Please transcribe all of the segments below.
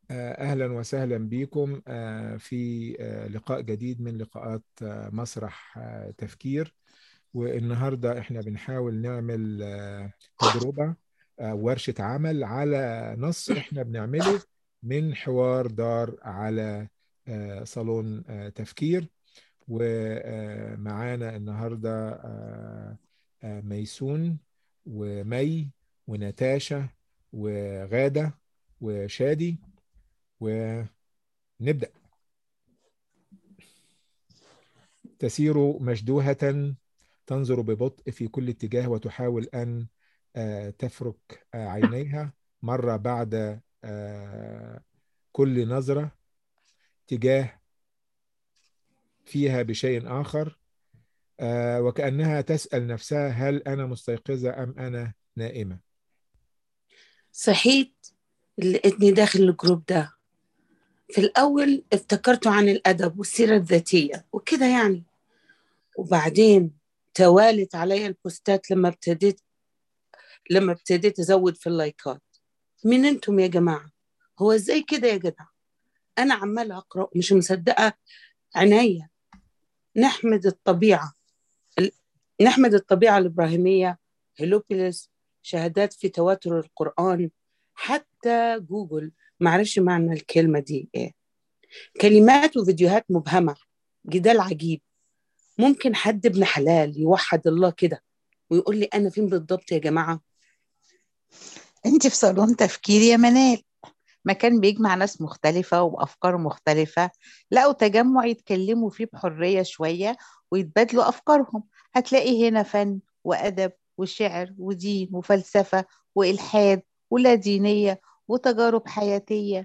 أهلا وسهلا بكم في لقاء جديد من لقاءات مسرح تفكير والنهاردة احنا بنحاول نعمل تجربة ورشة عمل على نص احنا بنعمله من حوار دار على صالون تفكير ومعانا النهاردة ميسون ومي ونتاشا وغادة وشادي ونبدأ تسير مشدوهة تنظر ببطء في كل اتجاه وتحاول أن تفرك عينيها مرة بعد كل نظرة تجاه فيها بشيء آخر وكأنها تسأل نفسها هل أنا مستيقظة أم أنا نائمة صحيت لقيتني داخل الجروب ده في الأول افتكرته عن الأدب والسيرة الذاتية وكده يعني وبعدين توالت علي البوستات لما ابتديت لما ابتديت أزود في اللايكات مين انتم يا جماعة هو ازاي كده يا جدع أنا عمال أقرأ مش مصدقة عينيا نحمد الطبيعة نحمد الطبيعة الإبراهيمية هيلوبيلس شهادات في تواتر القرآن حتى جوجل معرفش معنى الكلمة دي إيه كلمات وفيديوهات مبهمة جدال عجيب ممكن حد ابن حلال يوحد الله كده ويقول لي أنا فين بالضبط يا جماعة انت في صالون تفكير يا منال مكان بيجمع ناس مختلفة وبأفكار مختلفة لقوا تجمع يتكلموا فيه بحرية شوية ويتبادلوا أفكارهم هتلاقي هنا فن وأدب وشعر ودين وفلسفة وإلحاد ولا دينية وتجارب حياتية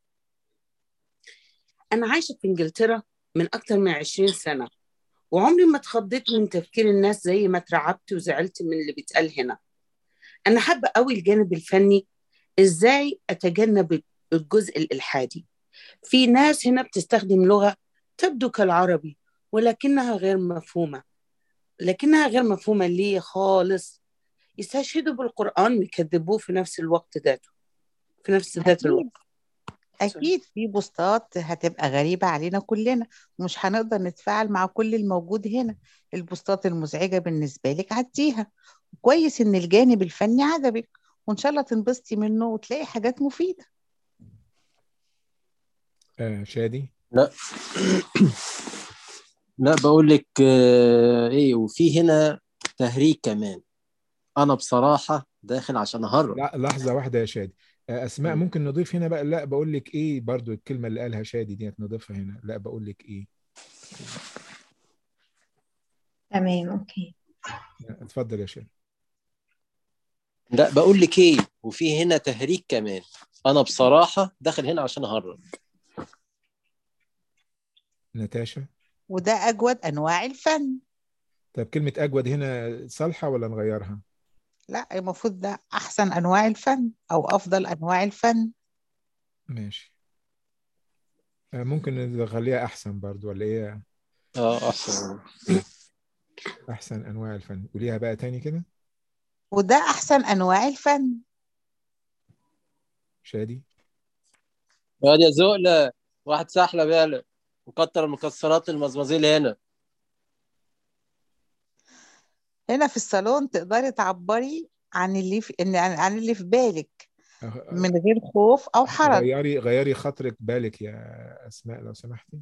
أنا عايشة في إنجلترا من أكتر من عشرين سنة وعمري ما اتخضيت من تفكير الناس زي ما اترعبت وزعلت من اللي بيتقال هنا أنا حابة قوي الجانب الفني إزاي أتجنب الجزء الإلحادي في ناس هنا بتستخدم لغة تبدو كالعربي ولكنها غير مفهومة لكنها غير مفهومة لي خالص يستشهدوا بالقرآن ويكذبوه في نفس الوقت ذاته في نفس ذات الوقت أكيد في بوستات هتبقى غريبة علينا كلنا ومش هنقدر نتفاعل مع كل الموجود هنا البوستات المزعجة بالنسبة لك عديها كويس إن الجانب الفني عجبك وإن شاء الله تنبسطي منه وتلاقي حاجات مفيدة آه شادي لا لا بقول لك آه ايه وفي هنا تهريج كمان انا بصراحه داخل عشان اهرب لا لحظة واحدة يا شادي اسماء ممكن نضيف هنا بقى لا بقول لك ايه برضو الكلمه اللي قالها شادي ديت نضيفها هنا لا بقول لك ايه تمام اوكي اتفضل يا شادي لا بقول لك ايه وفي هنا تهريج كمان انا بصراحه داخل هنا عشان اهرب نتاشا وده أجود أنواع الفن طب كلمه اجود هنا صالحه ولا نغيرها لا المفروض ده أحسن أنواع الفن أو أفضل أنواع الفن ماشي ممكن نخليها احسن برضو ولا ايه اه احسن احسن انواع الفن قوليها بقى تاني كده وده أحسن أنواع الفن شادي يا يا زقلة واحد سحلة بالك وكتر المكسرات المزمزيل هنا هنا في الصالون تقدري تعبري عن اللي في إن- عن عن اللي في بالك من غير خوف أو حرج غيري غيري خاطرك بالك يا اسماء لو سمحتي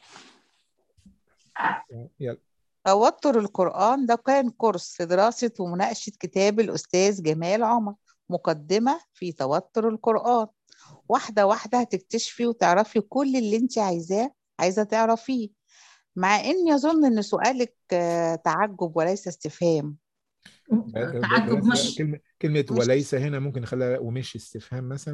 يلا توتر القرآن ده كان كورس في دراسة ومناقشة كتاب الأستاذ جمال عمر مقدمة في توتر القرآن واحدة واحدة هتكتشفي وتعرفي كل اللي انت عايزاه عايزة تعرفيه مع إني أظن إن سؤالك آه، تعجب وليس استفهام تعجب مش كلمة كلمة مش- وليس هنا ممكن نخليها ومش استفهام مثلا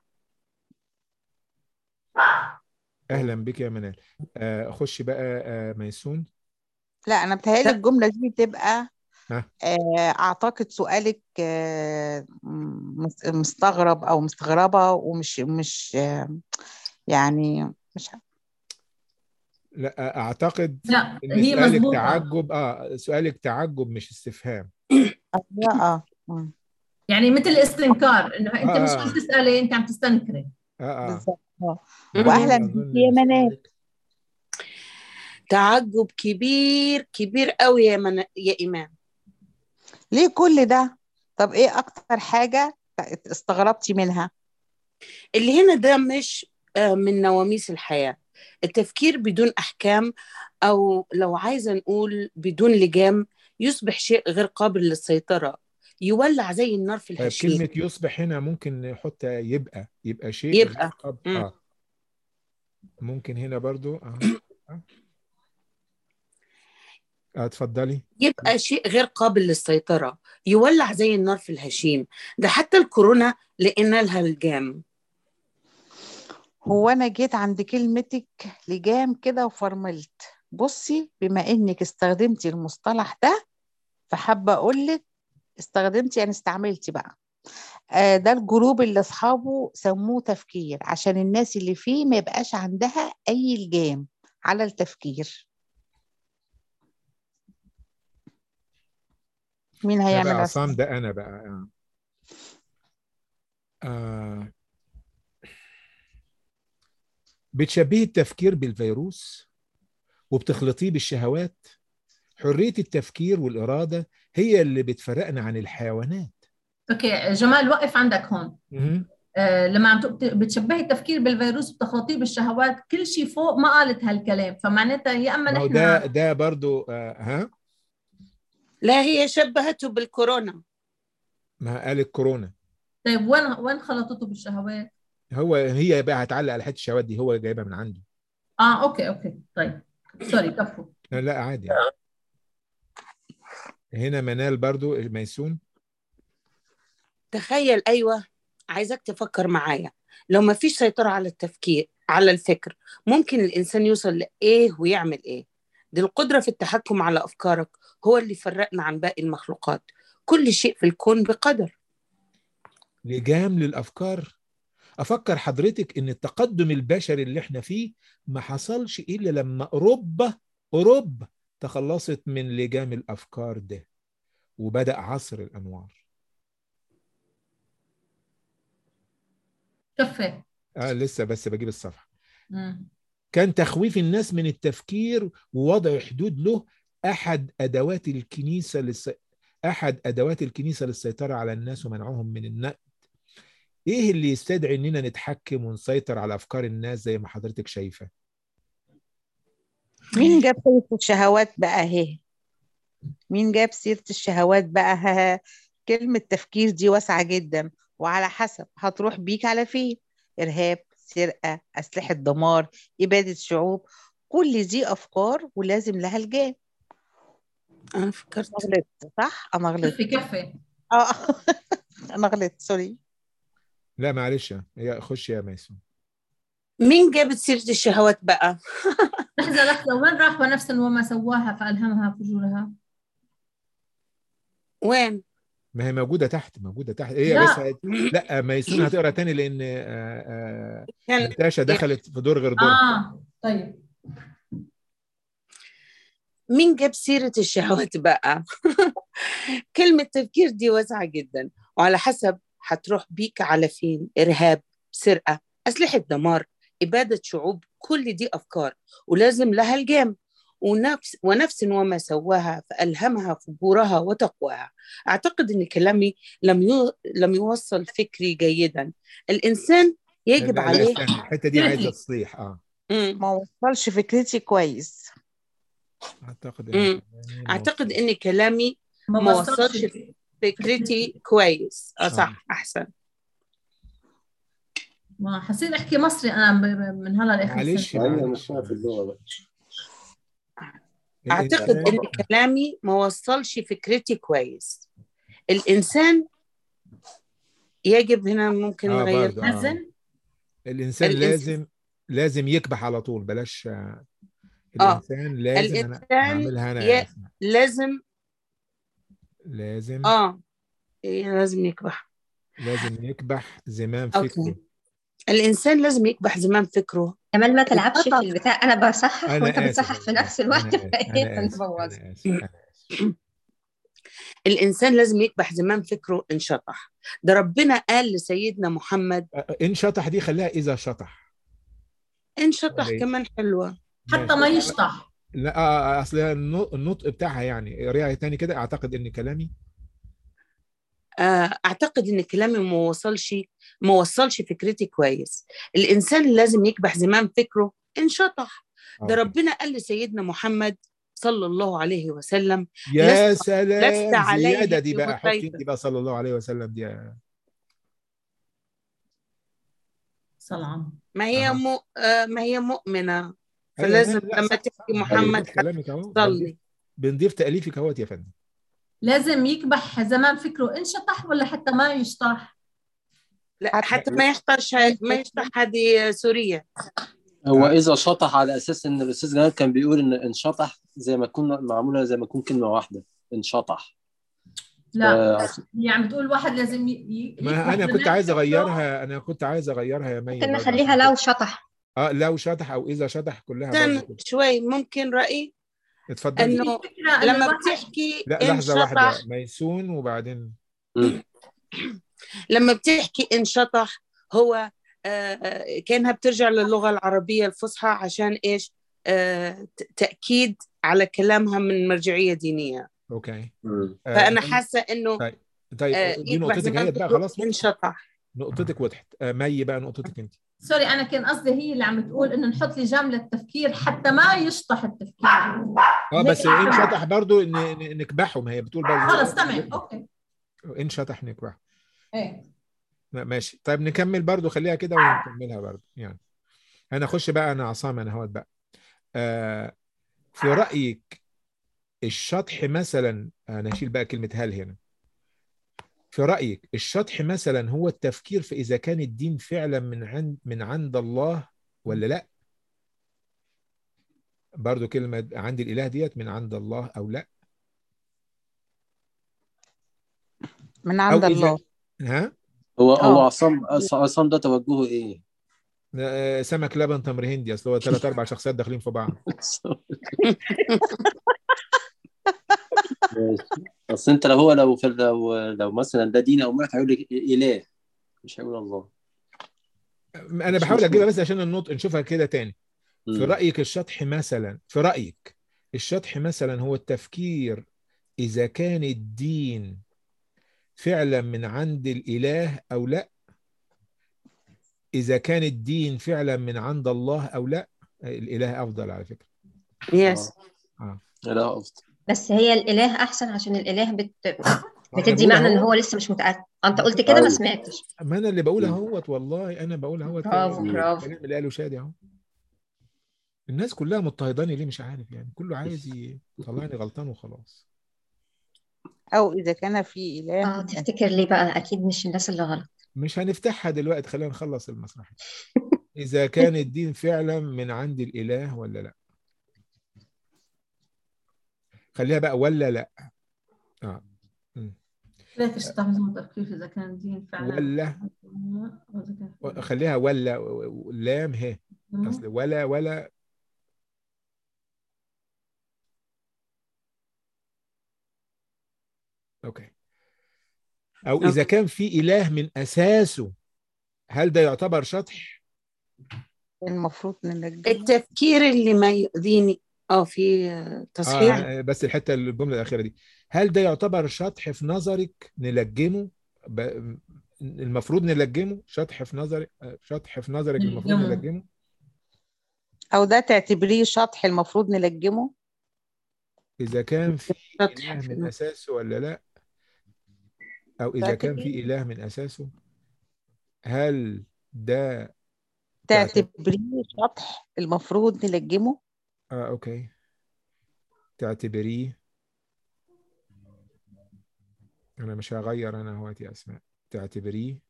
أهلا بك يا منال آه، خش بقى آه، ميسون لا أنا بتهيألي الجملة دي تبقى ها. آه، أعتقد سؤالك آه، مس- مستغرب أو مستغربة ومش مش آه، يعني مش لا أعتقد لا إن هي سؤالك مضبوطة تعجب آه سؤالك تعجب مش استفهام اه اه مم. يعني مثل الاستنكار انه انت مش آه. عم تسألي انت عم تستنكري آه آه بالظبط آه. مم. واهلا أظن بيك يا منال سؤالك- تعجب كبير كبير قوي يا من... يا إيمان ليه كل ده طب ايه اكتر حاجة استغربتي منها اللي هنا ده مش آه، من نواميس الحياة التفكير بدون أحكام أو لو عايزة نقول بدون لجام يصبح شيء غير قابل للسيطرة يولع زي النار في طيب الهشيم كلمة يصبح هنا ممكن نحط يبقى يبقى شيء غير يبقى قابل مم. اه ممكن هنا برضو اه اه آه، اتفضلي يبقى شيء غير قابل للسيطرة يولع زي النار في الهشيم ده حتى الكورونا لقينا لها الجام هو انا جيت عند كلمتك لجام كده وفرملت بصي بما انك استخدمتي المصطلح ده فحابة اقول لك استخدمتي يعني استعملتي بقى آه ده الجروب اللي اصحابه سموه تفكير عشان الناس اللي فيه ما يبقاش عندها اي لجام على التفكير مين انا هيعمل بقى عصام عصام ده انا بقى آه. آه. بتشبهي التفكير بالفيروس وبتخلطيه بالشهوات حرية التفكير والإرادة هي اللي بتفرقنا عن الحيوانات اوكي جمال وقف عندك هون مهم. آه لما عم تق- بتشبهي التفكير بالفيروس بتخاطيه بالشهوات كل شيء فوق ما قالت هالكلام فمعناتها يا اما ما هو نحن ده ده برضو آه ها لا هي شبهته بالكورونا ما قال الكورونا طيب وين وين خلطته بالشهوات؟ هو هي بقى هتعلق على حته الشهوات دي هو جايبها من عنده اه اوكي اوكي طيب سوري كفو لا, لا عادي هنا منال برضو ميسون تخيل أيوة عايزك تفكر معايا لو ما فيش سيطرة على التفكير على الفكر ممكن الإنسان يوصل لإيه ويعمل إيه دي القدرة في التحكم على أفكارك هو اللي فرقنا عن باقي المخلوقات كل شيء في الكون بقدر لجام للافكار افكر حضرتك ان التقدم البشري اللي احنا فيه ما حصلش الا لما اوروبا اوروبا تخلصت من لجام الافكار ده وبدا عصر الانوار كفي آه لسه بس بجيب الصفحه مم. كان تخويف الناس من التفكير ووضع حدود له احد ادوات الكنيسه للس... احد ادوات الكنيسه للسيطره على الناس ومنعهم من النقد ايه اللي يستدعي اننا نتحكم ونسيطر على افكار الناس زي ما حضرتك شايفه مين جاب سيرة الشهوات بقى اهي مين جاب سيرة الشهوات بقى ها كلمة تفكير دي واسعة جدا وعلى حسب هتروح بيك على فين إرهاب سرقة أسلحة دمار إبادة شعوب كل دي أفكار ولازم لها الجان أنا فكرت أنا غلطت صح؟ أنا غلطت كفي كفي آه أنا غلطت سوري لا معلش هي خش يا ميسون مين جابت سيرة الشهوات بقى لحظة لحظة وين راح ونفس وما سواها فألهمها فجورها وين ما هي موجوده تحت موجوده تحت هي لا. بس لا ميسون هتقرا تاني لان آه، آه، كان نتاشا دخلت في دور غير دور اه طيب مين جاب سيرة الشهوات بقى كلمة تفكير دي واسعة جدا وعلى حسب هتروح بيك على فين إرهاب سرقة أسلحة دمار إبادة شعوب كل دي أفكار ولازم لها الجام ونفس ونفس وما سواها فألهمها فجورها وتقواها أعتقد أن كلامي لم يو لم يوصل فكري جيدا الإنسان يجب لا لا عليه استنى الحته دي عايزه تصليح اه مم. ما وصلش فكرتي كويس اعتقد مم. إن كلامي أعتقد موصول. أن كلامي ما ما وصلش وصلش فكرتي كويس اه آه. صح احسن ما حسيت احكي مصري انا ب- ب- من هلا لاخر معلش السنه ايوه معلش مش عارف اللغه بقى اعتقد ان الإنسان- كلامي ما وصلش فكرتي كويس الانسان يجب هنا ممكن آه، نغير برضه. آه. حزن الانسان الإنس- لازم لازم يكبح على طول بلاش آه، آه. الانسان لازم انا الإنسان هعملها انا ي- يا أسماء. لازم لازم اه إيه، لازم يكبح لازم يكبح زمام أوكي. فكره الانسان لازم يكبح زمام فكره كمان ما تلعبش في الخطأ. البتاع انا بصحح انا وانت اسف بتصحح في أنا نفس آسف، الوقت انا اسف فايه انا اسف هنبوظ انا اسف انا اسف الانسان لازم يكبح زمام فكره انشطح ده ربنا قال لسيدنا محمد آه، ان شطح دي خليها اذا شطح انشطح ولا إيه؟ كمان حلوة حتى ما يشطح لا آه، اصل النو- النطق بتاعها يعني قريها تاني كده اعتقد ان كلامي آه، اعتقد ان كلامي ما وصلش ما وصلش فكرتي كويس الانسان لازم يكبح زمام فكره انشطح آه، ده أوكي. ربنا قال لسيدنا محمد صلى الله عليه وسلم يا لست- سلام لست عليه زياده دي بقى حطي بمسيطر. انت بقى صلى الله عليه وسلم دي يا- صلعان ما هي أها. مو آه، ما هي مؤمنة أيوة، فلازم لا، لا، لما صح، تحكي صح. محمد بنضيف كلامك اهو تصلي بنضيف- بنضيف تاليفك اهوت يا فندم لازم يكبح زمان فكره انشطح ولا حتى ما يشطح لا حتى- حتى ما يحتاج ما يشطح هذه سورية هو آه. اذا شطح على اساس ان الاستاذ جلال كان بيقول ان انشطح زي ما تكون معموله زي ما تكون كلمه واحده انشطح لا آه، هي عم بتقول واحد لازم ي- ي- ما يكبح انا كنت زمان عايز فكره. اغيرها انا كنت عايز اغيرها يا مي ممكن برضه نخليها عشان لو كده. شطح اه لو شطح او اذا شطح كلها برضه استنى كده شوي ممكن رأيي اتفضلي انه الفكرة إنه لما الواحد- بتحكي لا لحظه واحده انشطح ميسون وبعدين لما بتحكي انشطح هو آه، آه، كانها بترجع للغة العربية الفصحى عشان ايش آه، ت- تأكيد على كلامها من مرجعية دينية اوكي مم. آه، فأنا حاسة إنه طيب طيب آه، دي يكبح نقطتك زمان هي بقى فكره خلاص انشطح نقطتك وضحت آه، مي بقى نقطتك انت سوري انا كان قصدي هي اللي عم تقول انه نحط لجام للتفكير حتى ما يشطح التفكير اه بس هيك ان أحسن. شطح برضو ن- ن- نكبحه ما هي بتقول برضو خلص تمام اوكي ان شطح نكبحه ايه لا، ماشي طيب نكمل برضو خليها كده ونكملها برضو يعني انا اخش بقى انا عصام انا اهوت بقى آه في رايك الشطح مثلا انا اشيل بقى كلمه هل هنا في رايك الشطح مثلا هو التفكير في اذا كان الدين فعلا من عند من عند الله ولا لا برضو كلمه عند الاله ديت من عند الله او لا من او عند إذا الله ها هو هو آه. عصام عصام ده توجهه ايه؟ آه، سمك لبن تمر هندي اصل هو ثلاث اربع شخصيات داخلين في بعض ماشي. اصل انت لو هو لو في لو لو مثلا ده دين او ملك هيقول لك اله مش هيقول الله انا مش بحاول مشهور. اجيبها بس عشان النطق نشوفها كده تاني في مم. رايك الشطح مثلا في رايك الشطح مثلا هو التفكير اذا كان الدين فعلا من عند الاله او لا اذا كان الدين فعلا من عند الله او لا الاله افضل على فكره يس اه لا افضل بس هي الإله أحسن عشان الإله بت... أنا بتدي بقول معنى إن أهو- هو لسه مش متأكد أنت قلت كده ما أيوة. سمعتش ما انا اللي بقول مم. اهوت والله انا بقول اهوت برافو مم. برافو الكلام اللي قاله شادي اهو الناس كلها مضطهداني ليه مش عارف يعني كله عايز يطلعني غلطان وخلاص أو إذا كان في إله اه تفتكر ليه بقى أكيد مش الناس اللي غلط مش هنفتحها دلوقتي خلينا نخلص المسرح إذا كان الدين فعلا من عند الإله ولا لا خليها بقى ولا لا آه. م. ليك تستخدموا التفكير اذا كان الدين فعلا ولا وإذا كان- خليها ولا و- و- لام ه أصل ولا ولا أوكي أو إذا كان في إله من أساسه هل ده يعتبر شطح؟ المفروض ننجم التفكير اللي ما يؤذيني اه في آه، تصحيح آه بس الحته الجمله الاخيره دي هل ده يعتبر شطح في نظرك نلجمه ب... المفروض نلجمه شطح في نظرك آه، شطح في نظرك المفروض نلجمه. نلجمه أو ده تعتبريه شطح المفروض نلجمه اذا كان في شطح اله في من النظر. اساسه ولا لا او اذا كان في اله من اساسه هل ده تعتبريه شطح المفروض نلجمه اه اوكي تعتبريه انا مش هغير انا اهوت يا اسماء تعتبريه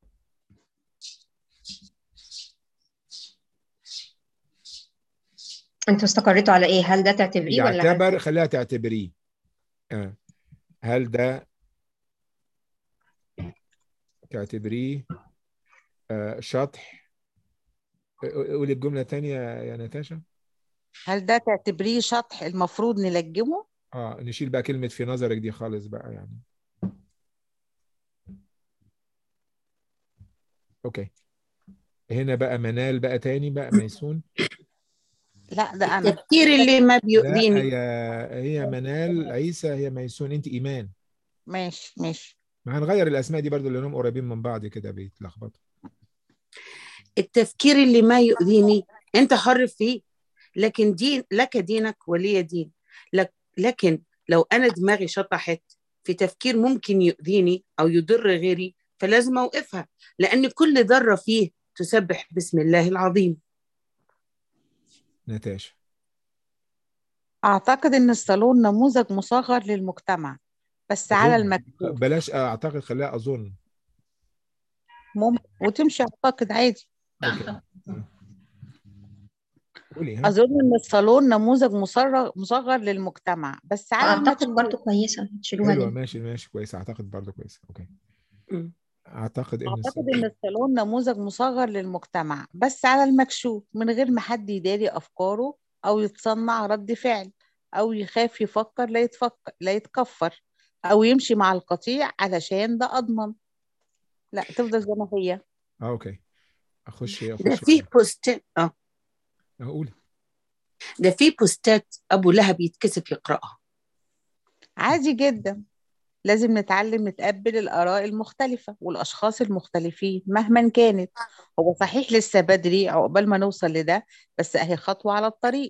انتوا استقريتوا على ايه هل ده تعتبريه ولا هل يعتبر خليها تعتبريه آه. هل ده تعتبريه آه شطح قولي الجملة تانية يا ناتاشا هل ده تعتبريه شطح المفروض نلجمه اه نشيل بقى كلمة في نظرك دي خالص بقى يعني اوكي هنا بقى منال بقى تاني بقى ميسون لا ده انا التفكير اللي ما لا بيؤذيني هي هي منال عيسى هي ميسون انت ايمان ماشي ماشي ما هنغير الاسماء دي برضو لانهم قريبين من بعض كده بيتلخبطوا التفكير اللي ما يؤذيني انت حر فيه لكن دين لك دينك ولي دين لك لكن لو انا دماغي شطحت في تفكير ممكن يؤذيني او يضر غيري فلازم اوقفها لان كل ذره فيه تسبح بسم الله العظيم نتاشا اعتقد ان الصالون نموذج مصغر للمجتمع بس على أظن. المكتوب بلاش اعتقد خليها اظن ممكن وتمشي اعتقد عادي اوكي قولي ها اظن ان الصالون نموذج مصغر مصغر للمجتمع بس على اعتقد المكتوب برضو كويسة تشيلوها حلوه ليه ماشي ماشي كويس اعتقد برضه كويس اوكي مم. اعتقد ان اعتقد الس- ان الصالون نموذج مصغر للمجتمع بس على المكشوف من غير ما حد يداري افكاره او يتصنع رد فعل او يخاف يفكر لا يتفكر لا يتكفر او يمشي مع القطيع علشان ده اضمن لا تفضل زي ما هي اه اوكي اخش ده اخش فيه بوستات اه اقول ده فيه بوستات ابو لهب يتكسف يقراها عادي جدا لازم نتعلم نتقبل الآراء المختلفة والأشخاص المختلفين مهما كانت هو صحيح لسه بدري عقبال ما نوصل لده بس أهي خطوة على الطريق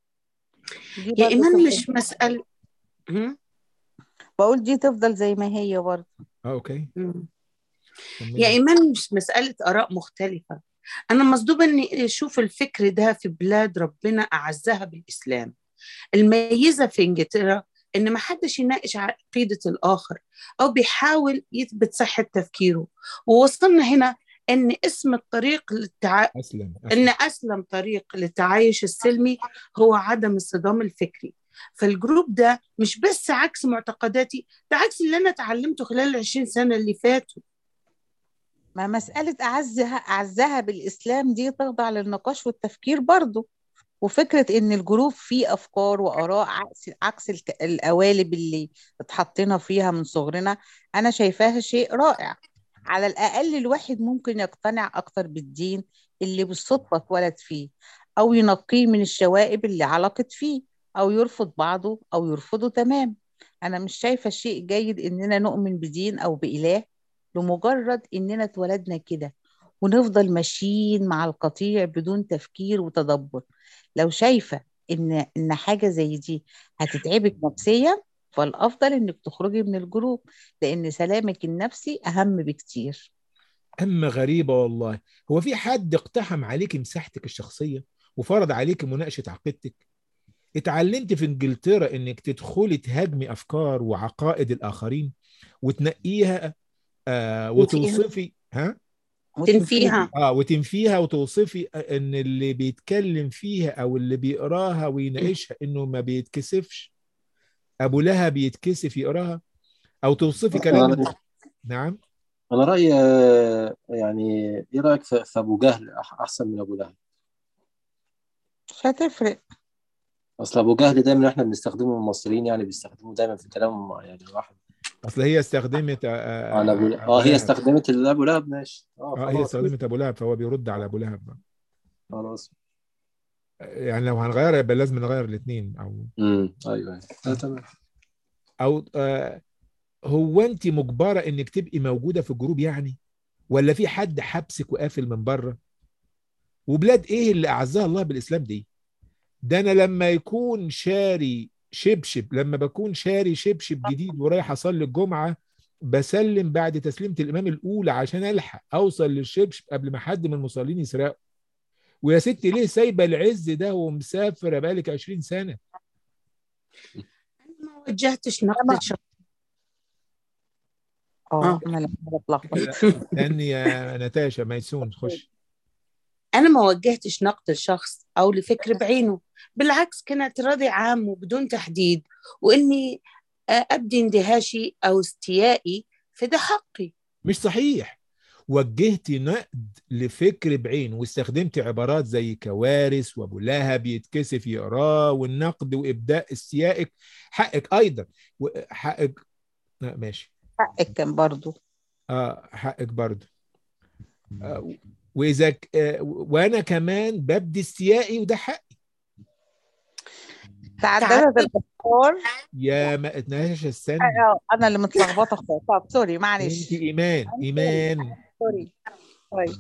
دي يا برضه ايمان تفضل مش مسألة مم. بقول دي تفضل زي ما هي برضه اه اوكي مم. كملي. يا ايمان مش مسألة آراء مختلفة انا مصدومة اني اشوف الفكر ده في بلاد ربنا اعزها بالاسلام الميزة في انجلترا ان ما حدش يناقش عقيدة الاخر او بيحاول يثبت صحة تفكيره ووصلنا هنا ان اسم الطريق للتع... اسلم ان اسلم اسلم طريق للتعايش السلمي هو عدم الصدام الفكري فالجروب ده مش بس عكس معتقداتي ده عكس اللي انا اتعلمته خلال العشرين سنة اللي فاتوا ما مسألة أعزها أعزها بالإسلام دي تخضع للنقاش والتفكير برضه وفكرة إن الجروب فيه أفكار وآراء عكس عكس الك- القوالب اللي اتحطينا فيها من صغرنا أنا شايفاها شيء رائع على الأقل الواحد ممكن يقتنع أكتر بالدين اللي بالصدفة اتولد فيه أو ينقيه من الشوائب اللي علقت فيه أو يرفض بعضه أو يرفضه تمام أنا مش شايفة شيء جيد إننا نؤمن بدين أو بإله لمجرد إننا اتولدنا كده ونفضل ماشيين مع القطيع بدون تفكير وتدبر لو شايفة إن إن حاجة زي دي هتتعبك نفسيا فالأفضل إنك تخرجي من الجروب لأن سلامك النفسي أهم بكتير اما غريبه والله هو في حد اقتحم عليك مساحتك الشخصيه وفرض عليك مناقشه عقيدتك اتعلمت في انجلترا انك تدخلي تهاجمي افكار وعقائد الاخرين وتنقيها آه وتوصفي ها تنفيها اه وتنفيها وتوصفي ان اللي بيتكلم فيها او اللي بيقراها ويناقشها انه ما بيتكسفش ابو لهب بيتكسف يقراها او توصفي كلام أنا- نعم انا رايي آه، يعني ايه رايك في في ابو جهل أح- احسن من ابو لهب مش هتفرق اصل ابو جهل دايما احنا بنستخدمه المصريين يعني بيستخدموه دايما في كلامهم يعني واحد اصل هي استخدمت آه على ابو أبو اه هي لهب. استخدمت اللي ابو لهب ماشي اه اه هي خلاص استخدمت ابو لهب فهو بيرد على ابو لهب بقى. خلاص يعني لو هنغير يبقى لازم نغير الاثنين او امم ايوه ايوه آه، تمام او آه هو انت مجبره انك تبقي موجوده في الجروب يعني ولا في حد حبسك وقافل من بره وبلاد ايه اللي اعزها الله بالاسلام دي ده انا لما يكون شاري شبشب لما بكون شاري شبشب جديد ورايح اصلي الجمعه بسلم بعد تسليمه الامام الاولى عشان الحق اوصل للشبشب قبل ما حد من المصلين يسرقه ويا ستي ليه سايبه العز ده ومسافره بقالك 20 سنه ما وجهتش نقد شخص اه آه. أنا لما بتلخبط لان يا نتاشا ميسون خش أنا ما وجهتش نقد لشخص أو لفكر بعينه بالعكس كانت راضي عام وبدون تحديد وإني آه، أبدي اندهاشي أو استيائي فده حقي مش صحيح وجهت نقد لفكر بعين واستخدمت عبارات زي كوارث وابو لهب يتكسف يقراه والنقد وابداء استيائك حقك ايضا حقك آه ماشي حقك كان برضه اه حقك برضه آه واذا ك... آه، وانا كمان ببدي استيائي وده حقي تعددت الافكار يا ما اتناقش السن آه، انا اللي متلخبطه خالص طب سوري معلش انت ايمان ايمان سوري طيب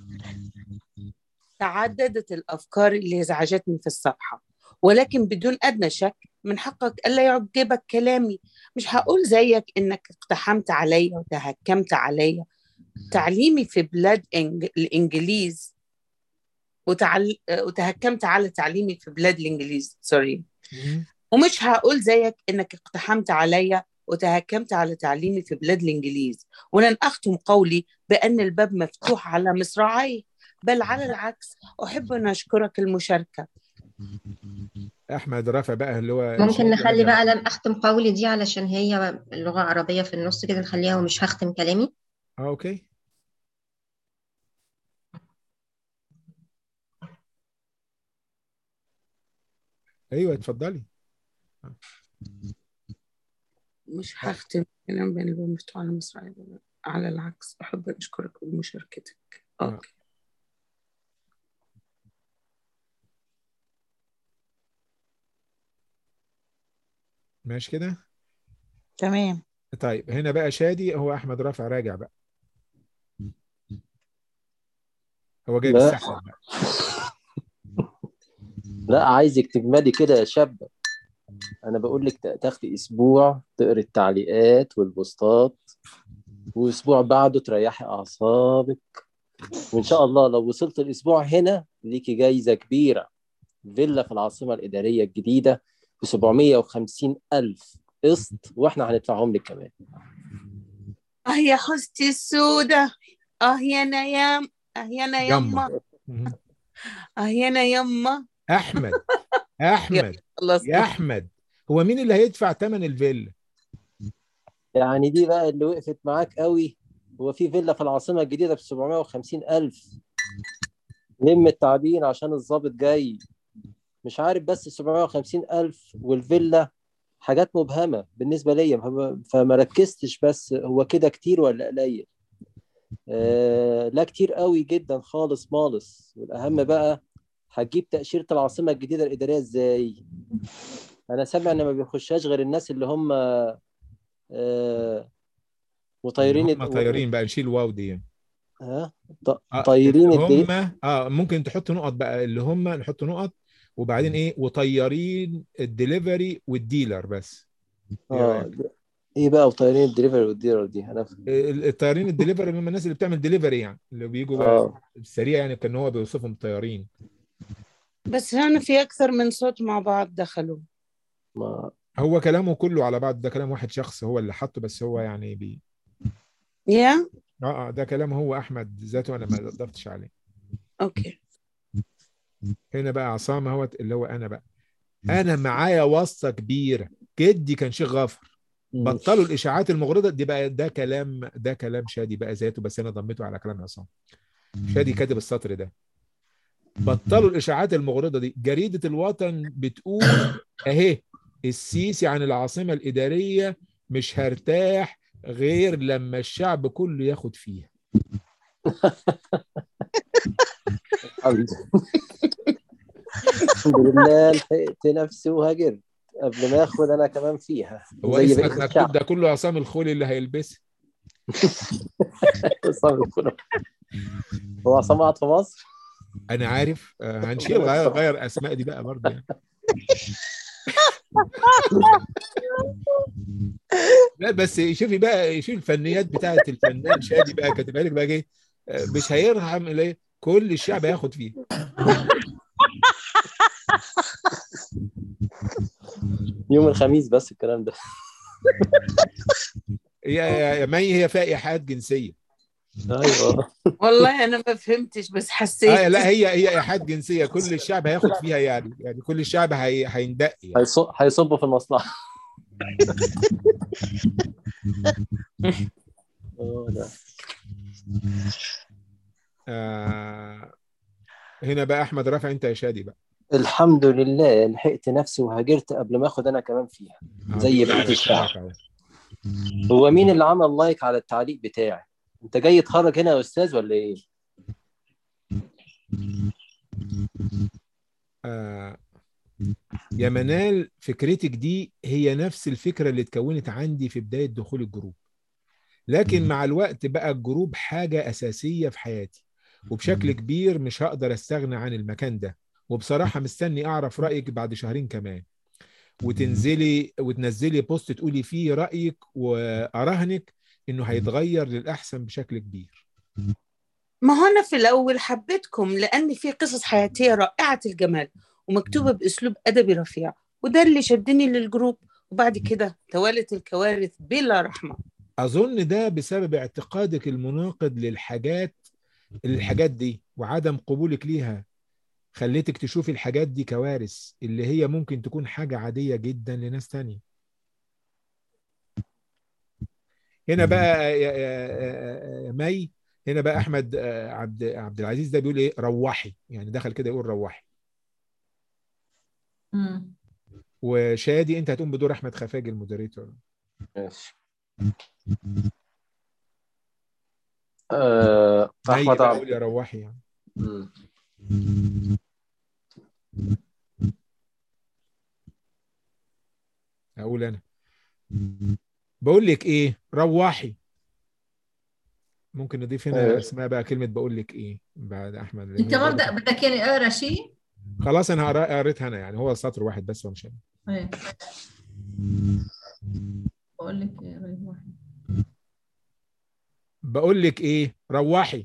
تعددت الأفكار اللي ازعجتني في الصفحة ولكن بدون أدنى شك من حقك ألا يعجبك كلامي مش هقول زيك إنك اقتحمت عليا وتهكمت عليا تعليمي في بلاد إنج... الإنجليز وتعل... وتهكمت على تعليمي في بلاد الإنجليز سوري مم. ومش هقول زيك إنك اقتحمت عليا وتهكمت على تعليمي في بلاد الإنجليز ولن أختم قولي بأن الباب مفتوح على مصراعي بل على العكس أحب أن أشكرك المشاركة احمد رافع بقى اللي هو ممكن شادي نخلي رجع. بقى لن أختم قولي دي علشان هي اللغة عربية في النص كده نخليها ومش هختم كلامي اه اوكي ايوه اتفضلي مش هختم كلام بين الباب مفتوح على مصراعي بل على العكس أحب أن أشكرك بمشاركتك آه. أوكي ماشي كده تمام طيب هنا بقى شادي هو احمد رافع راجع بقى هو جاي لا. بالسحب بقى لا عايزك تجمدي كده يا شابة أنا بقول لك تا- تاخدي أسبوع تقري التعليقات والبوستات وأسبوع بعده تريحي أعصابك وإن شاء الله لو وصلت الأسبوع هنا ليكي جايزة كبيرة فيلا في العاصمة الإدارية الجديدة ب 750 ألف قسط وإحنا هندفعهم لك كمان آه يا حستي السودة آه يا نيام آه يا نيما يما مم. آه يا نيما احمد احمد خلاص يا احمد هو مين اللي هيدفع ثمن الفيلا يعني دي بقى اللي وقفت معاك قوي هو في فيلا في العاصمة الجديدة ب 750 ألف لم التعبين عشان الضابط جاي مش عارف بس 750 ألف والفيلا حاجات مبهمة بالنسبة ليا فما- فما ركزتش بس هو كده كتير ولا قليل آه لا كتير قوي جدا خالص مالص والأهم بقى هتجيب تأشيرة العاصمة الجديدة الإدارية إزاي أنا سامع إن ما بيخشهاش غير الناس اللي هم آه مطيرين هم طايرين بقى نشيل واو دي يعني. ها ط- آه، طايرين اللي الدي هم اه ممكن تحط نقط بقى اللي هم نحط نقط وبعدين ايه وطيارين الدليفري والديلر بس إيه اه رأيك؟ ايه بقى وطيارين الدليفري والديلر دي انا ف... ال- الطيارين الدليفري اللي هم الناس اللي بتعمل دليفري يعني اللي بيجوا بقى اه سريع يعني كان هو بيوصفهم طيارين بس هنا في أكثر من صوت مع بعض دخلوا ما هو كلامه كله على بعض ده كلام واحد شخص هو اللي حطه بس هو يعني بي يا اه اه ده كلام هو احمد ذاته انا ما قدرتش عليه أوكي هنا بقى عصام اهوت اللي هو انا بقى انا معايا واسطه كبيره جدي كان شيخ غفر بطلوا الاشاعات المغرضه دي بقى ده كلام ده كلام شادي بقى ذاته بس انا ضميته على كلام عصام شادي كاتب السطر ده بطلوا الاشاعات المغرضه دي جريده الوطن بتقول اهي السيسي عن العاصمه الاداريه مش هرتاح غير لما الشعب كله ياخد فيها الحمد الحمد لله لحقت نفسي وهاجرت قبل ما ياخد انا كمان فيها هو زي اسمك بقية مكتوب الشعب ده كله عصام الخولي اللي هيلبسها عصام الكرة. هو عصام قاعد في مصر انا عارف آه، هنشيل غير, غير اسماء دي بقى برضه يعني. لا بس شوفي بقى شوفي الفنيات بتاعت الفنان شادي بقى كاتبها لك بقى ايه آه، مش هيرحم ايه كل الشعب هياخد فيه يوم الخميس بس الكلام ده يا يا يا مي هي فيها ايحاءات جنسيه ايوه والله أنا ما فهمتش بس حسيت اه لا هي هي ايحاءات جنسيه كل الشعب هياخد فيها يعني يعني كل الشعب هي هيندق يعني هيص- هيصبوا في المصلحه اه لا آه هنا بقى احمد رافع انت يا شادي بقى الحمد لله لحقت نفسي وهاجرت قبل ما اخد انا كمان فيها آه، زي بقى بقية الشعب. أهو. هو مين اللي عمل لايك على التعليق بتاعي انت جاي تخرج هنا يا استاذ ولا ايه يا منال فكرتك دي هي نفس الفكرة اللي اتكونت عندي في بداية دخول الجروب لكن مع الوقت بقى الجروب حاجة أساسية في حياتي وبشكل كبير مش هقدر استغنى عن المكان ده وبصراحة مستني أعرف رأيك بعد شهرين كمان وتنزلي وتنزلي بوست تقولي فيه رأيك وأراهنك إنه هيتغير للأحسن بشكل كبير ما هو أنا في الأول حبيتكم لأن في قصص حياتية رائعة الجمال ومكتوبة بأسلوب أدبي رفيع وده اللي شدني للجروب وبعد كده توالت الكوارث بلا رحمة أظن ده بسبب اعتقادك المناقض للحاجات الحاجات دي وعدم قبولك ليها خليتك تشوفي الحاجات دي كوارث اللي هي ممكن تكون حاجة عادية جدا لناس تانية هنا بقى يا, يا, يا مي هنا بقى احمد عبد عبد العزيز ده بيقول ايه روحي يعني دخل كده يقول روحي مم. وشادي انت هتقوم بدور احمد خفاجي المودريتور ماشي آه، مي احمد بقى عبد قول يا روحي يعني مم. اقول انا بقول لك ايه روحي ممكن نضيف هنا أيوة. اسماء بقى كلمة بقول لك ايه بعد احمد لأن انت هو ما برضه- بدك بدك يعني اقرا شيء؟ خلاص انا قرا- قريتها انا يعني هو سطر واحد بس ومش أنا. ايه بقول لك ايه غير واحد بقول لك ايه روحي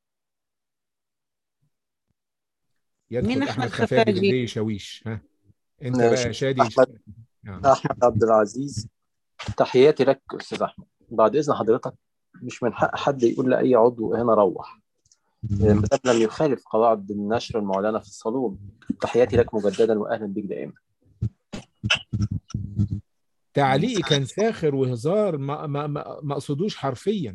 يدخل مين احمد أحمد خفاجي خفاجي؟ بايديه شاويش ها انت ماشي. بقى يا شادي أحمد. آه. احمد عبد العزيز تحياتي لك استاذ احمد بعد اذن حضرتك مش من حق حد يقول لاي عضو هنا روح ما دام لم يخالف قواعد النشر المعلنه في الصالون تحياتي لك مجددا واهلا بك دائما تعليقي كان ساخر وهزار ما ما ما ما اقصدوش حرفيا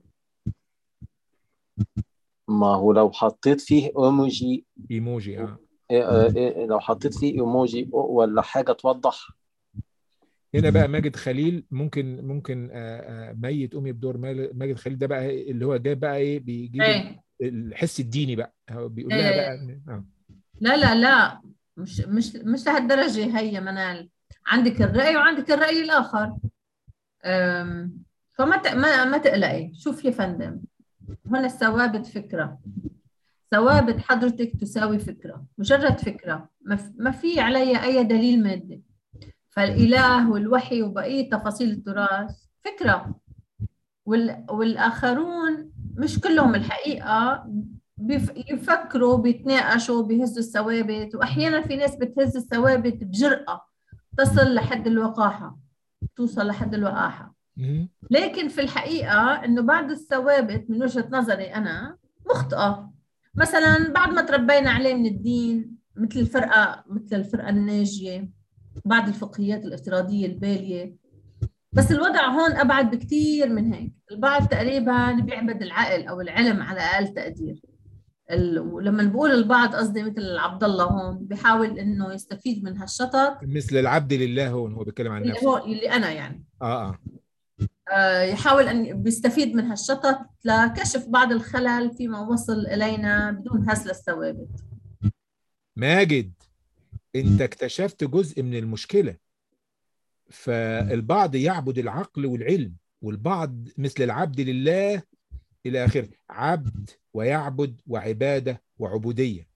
ما هو لو حطيت فيه ايموجي ايموجي اه إيه- إيه- لو حطيت فيه ايموجي ولا حاجه توضح هنا بقى ماجد خليل ممكن ممكن آه، آه، مي تقومي بدور مال- ماجد خليل ده بقى اللي هو جايب بقى ايه بيجيب ايه الحس الديني بقى هو بيقول لها إيه. بقى إن- آه. لا لا لا مش مش مش لهالدرجة هي منال عندك الرأي وعندك الرأي الآخر أم، فما ت- ما ما تقلقي شوف يا فندم هنا الثوابت فكرة ثوابت حضرتك تساوي فكرة مجرد فكرة ما ف- ما في عليها أي دليل مادي فالإله والوحي وبقية تفاصيل التراث فكرة وال- والآخرون مش كلهم الحقيقة بيف- يفكروا بيتناقشوا بيهزوا الثوابت وأحيانا في ناس بتهز الثوابت بجرأة تصل لحد الوقاحة توصل لحد الوقاحة مهم. لكن في الحقيقة إنه بعض الثوابت من وجهة نظري أنا مخطئة مثلا بعد ما تربينا عليه من الدين مثل الفرقة مثل الفرقة الناجية بعض الفقهيات الافتراضية البالية بس الوضع هون أبعد بكتير من هيك البعض تقريبا بيعبد العقل أو العلم على أقل تقدير ال- ولما بقول البعض قصدي مثل عبد الله هون بيحاول إنه يستفيد من هالشطط مثل العبد لله هون هو بيتكلم عن اللي نفسه هو اللي أنا يعني اه اه آه، يحاول أن بيستفيد من هالشطط لكشف بعض الخلل فيما وصل إلينا بدون هزل الثوابت ماجد انت اكتشفت جزء من المشكله فالبعض يعبد العقل والعلم والبعض مثل العبد لله الى اخره عبد ويعبد وعباده وعبوديه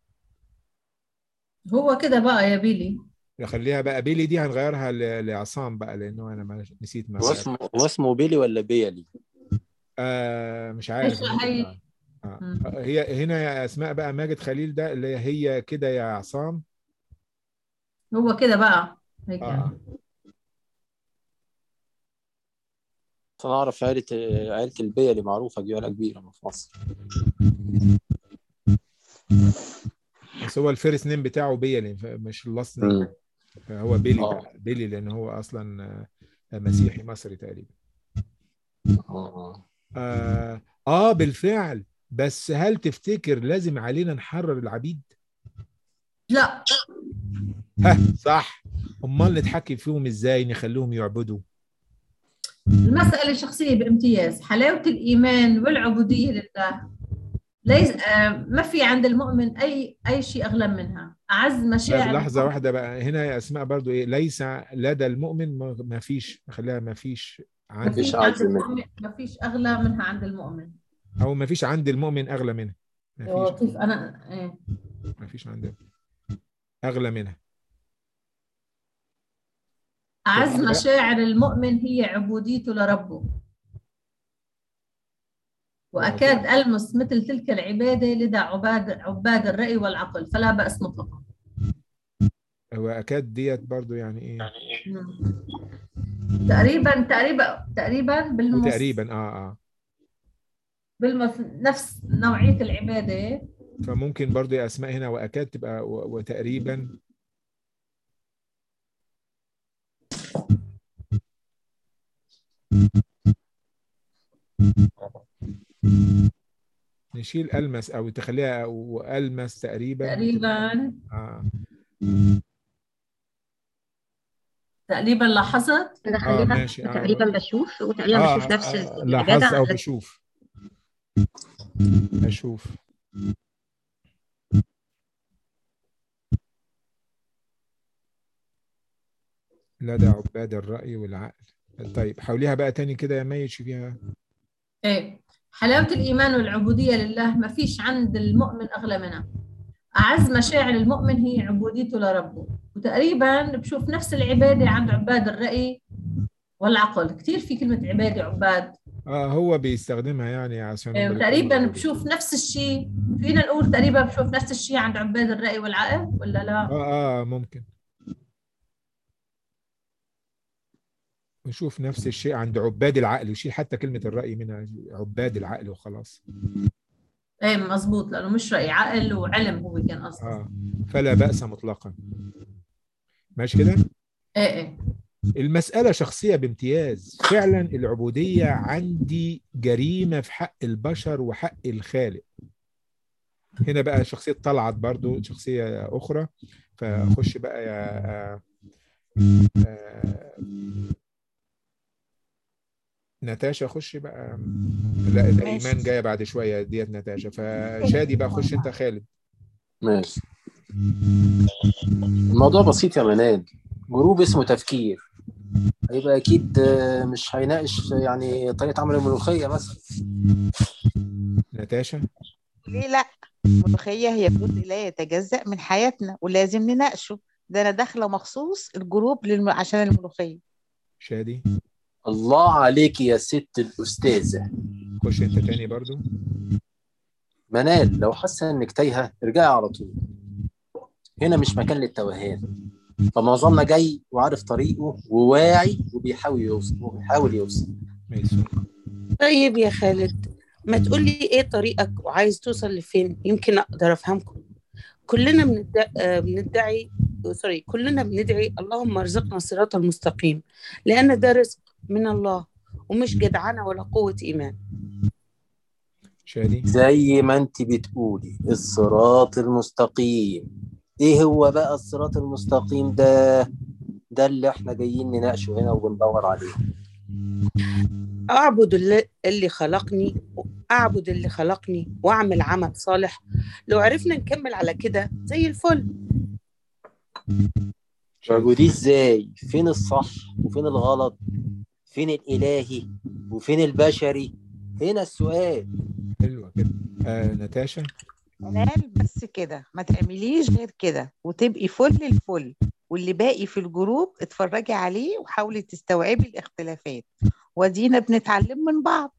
هو كده بقى يا بيلي نخليها بقى بيلي دي هنغيرها ل- لعصام بقى لانه انا ما نسيت ما هو اسمه هو اسمه بيلي ولا بيلي؟ آه مش عارف إيش هي؟ آه. مم. هي هنا يا اسماء بقى ماجد خليل ده اللي هي كده يا عصام هو كده بقى هيك اه يعني. آه. انا اعرف عائله عائله البيلي معروفه دي عائله كبيره في مصر بس هو الفيرست نيم بتاعه بيلي ف- مش اللاست نيم مم. فهو بيلي آه. بقى بيلي لان هو اصلا آه، مسيحي مصري تقريبا آه. آه, اه بالفعل بس هل تفتكر لازم علينا نحرر العبيد لا ها صح امال نتحكم فيهم ازاي نخليهم يعبدوا المسألة شخصية بامتياز حلاوة الإيمان والعبودية لله ليس آه، ما في عند المؤمن اي اي شيء اغلى منها اعز طيب مشاعر لحظة المؤمن. واحدة بقى هنا يا أسماء برضو إيه ليس لدى المؤمن ما ما فيش خليها ما فيش ما عند فيش فيش عند أعز منها. المؤمن ما فيش اغلى منها عند المؤمن أو ما فيش عند المؤمن أغلى منها ما هو فيش كيف انا إيه. ما فيش عنده أغلى منها اعز لا. مشاعر المؤمن هي عبوديته لربه واكاد المس مثل تلك العباده لدى عباد عباد الراي والعقل فلا باس مطلقا هو أكاد ديت برضو يعني إيه تقريبا تقريبا تقريبا بالمس تقريبا آه آه بالمس نفس نوعيه العباده فممكن برضو يا أسماء هنا وأكاد تبقى و- وتقريبا نشيل ألمس أو تخليها وألمس تقريبا تقريبا آه. تقريبا لاحظت كده آه خلينا ماشي آه. تقريبا بشوف وتقريبا آه بشوف نفس آه، العبادة لاحظت أو على- بشوف أشوف لدى عباد الرأي والعقل طيب حوليها بقى تاني كده يا مي شوفيها ايه حلاوه الايمان والعبوديه لله ما فيش عند المؤمن اغلى منها اعز مشاعر المؤمن هي عبوديته لربه وتقريبا بشوف نفس العباده عند عباد الراي والعقل كثير في كلمه عباده عباد اه هو بيستخدمها يعني عشان إيه، هم وتقريبا الاتنين- بشوف نفس الشيء فينا نقول تقريبا بشوف نفس الشيء عند عباد الراي والعقل ولا لا اه اه ممكن نشوف نفس الشيء عند عباد العقل وشيل حتى كلمة الرأي منها عباد العقل وخلاص ايه مزبوط لانه مش راي عقل وعلم هو كان قصده اه فلا بأس مطلقا ماشي كده ايه ايه المسألة شخصية بامتياز فعلا العبودية عندي جريمة في حق البشر وحق الخالق هنا بقى شخصية طلعت برضو شخصية أخرى فخش بقى يا آه، آه، ناتاشا خش بقى لا ده ماشي. إيمان جاية بعد شوية ديت ناتاشا فشادي بقى خش أنت خالد ماشي الموضوع بسيط يا منال جروب اسمه تفكير هيبقى اكيد آه، مش هيناقش يعني طريقه عمل الملوخيه مثلا ناتاشا ليه لا الملوخية هي جزء لا يتجزأ من حياتنا ولازم نناقشه ده أنا داخلة مخصوص الجروب للم... عشان الملوخية شادي الله عليك يا ست الاستاذه خش أنت تاني برضو منال لو حاسه انك تايهه ارجعي على طول هنا مش مكان للتوهان فمعظمنا جاي وعارف طريقه وواعي وبيحاول يوصل وبيحاول يوصل ميسون طيب يا خالد ما تقولي ايه طريقك وعايز توصل لفين يمكن اقدر افهمكم كلنا بندعي, بندعي سوري كلنا بندعي اللهم ارزقنا الصراط المستقيم لان ده رزق من الله ومش جدعنه ولا قوه ايمان شادي زي ما انت بتقولي الصراط المستقيم ايه هو بقى الصراط المستقيم ده ده اللي احنا جايين نناقشه هنا وبندور عليه اعبد اللي- اللي خلقني اعبد اللي خلقني واعمل عمل صالح لو عرفنا نكمل على كده زي الفل ودي ازاي فين الصح وفين الغلط فين الالهي وفين البشري هنا السؤال حلوة كده آه ناتاشا منال بس كده ما تعمليش غير كده وتبقي فل الفل واللي باقي في الجروب اتفرجي عليه وحاولي تستوعبي الاختلافات ودينا بنتعلم من بعض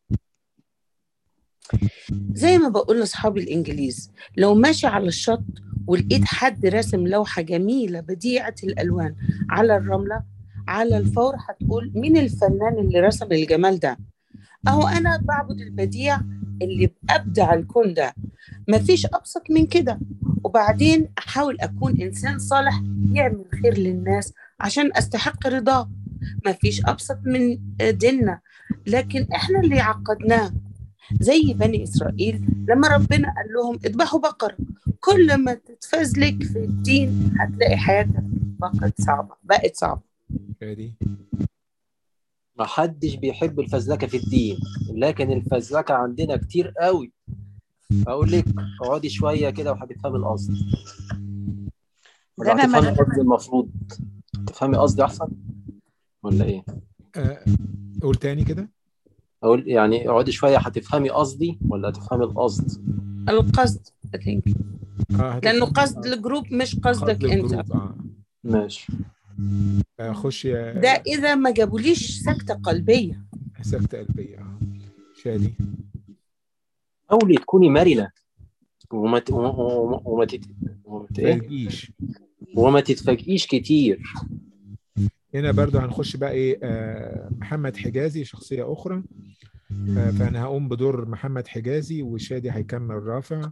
زي ما بقول لاصحابي الانجليز لو ماشي على الشط ولقيت حد راسم لوحة جميلة بديعة الألوان على الرملة على الفور هتقول مين الفنان اللي رسم الجمال ده أهو أنا بعبد البديع اللي أبدع الكون ده مفيش أبسط من كده وبعدين أحاول أكون إنسان صالح يعمل خير للناس عشان أستحق رضاه مفيش أبسط من ديننا لكن إحنا اللي عقدناه زي بني إسرائيل لما ربنا قال لهم اذبحوا بقرة كل ما تتفزلك في الدين هتلاقي حياتك بقت صعبة بقت صعبة شادي محدش بيحب الفزلكه في الدين لكن الفزلكه عندنا كتير قوي اقول لك اقعدي شويه كده وهتفهمي القصد ده أنا ولا هتفهمي ما- قصدي المفروض تفهمي قصدي احسن ولا ايه آه، قول تاني كده اقول يعني اقعدي شويه هتفهمي قصدي ولا هتفهمي القصد القصد I think. اه لانه هتفهم. قصد الجروب مش قصدك قصد انت الجروب، اه ماشي آه، خش يا ده اذا ما جابوليش سكته قلبيه سكتة قلبية اه شادي حاولي تكوني مرنه وما ت... وما وما- وما تت... وما ت... إيه؟ تلجيش وما تتفاجئيش كتير هنا برضو هنخش بقى ايه آه محمد حجازي شخصية أخرى آه فأنا هقوم بدور محمد حجازي وشادي هيكمل رافع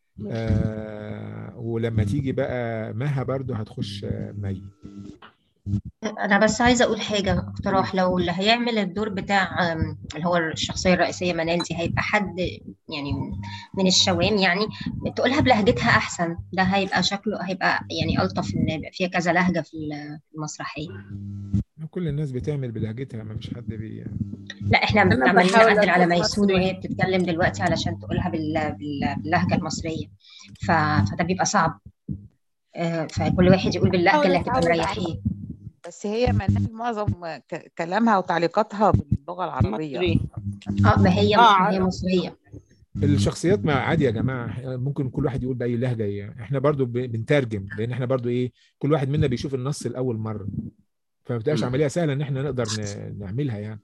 آه ولما تيجي بقى مها برضو هتخش آه مي أنا بس عايزة أقول حاجة اقتراح لو اللي هيعمل الدور بتاع أم، اللي هو الشخصية الرئيسية منال دي هيبقى حد يعني من الشوام يعني تقولها بلهجتها أحسن ده هيبقى شكله هيبقى يعني ألطف إن يبقى فيها كذا لهجة في المسرحية كل الناس بتعمل بلهجتها ما فيش حد بي لا احنا أنا عمالين بحاول نعدل على أكون ميسون مصري. وهي بتتكلم دلوقتي علشان تقولها بال... بال... باللهجة المصرية ف... فده بيبقى صعب آه، فكل واحد يقول باللهجة اللي هتبقى أتعود مريحيه بس هي منال معظم ك- كلامها وتعليقاتها باللغة العربية مصري اه ما هي آه، ما هي مصرية الشخصيات ما عادي يا جماعة ممكن كل واحد يقول بأي لهجة يعني. احنا برضو ب- بنترجم لأن احنا برضو ايه كل واحد منا بيشوف النص الأول مرة فما بتبقاش مم. عملية سهلة إن احنا نقدر ن- نعملها يعني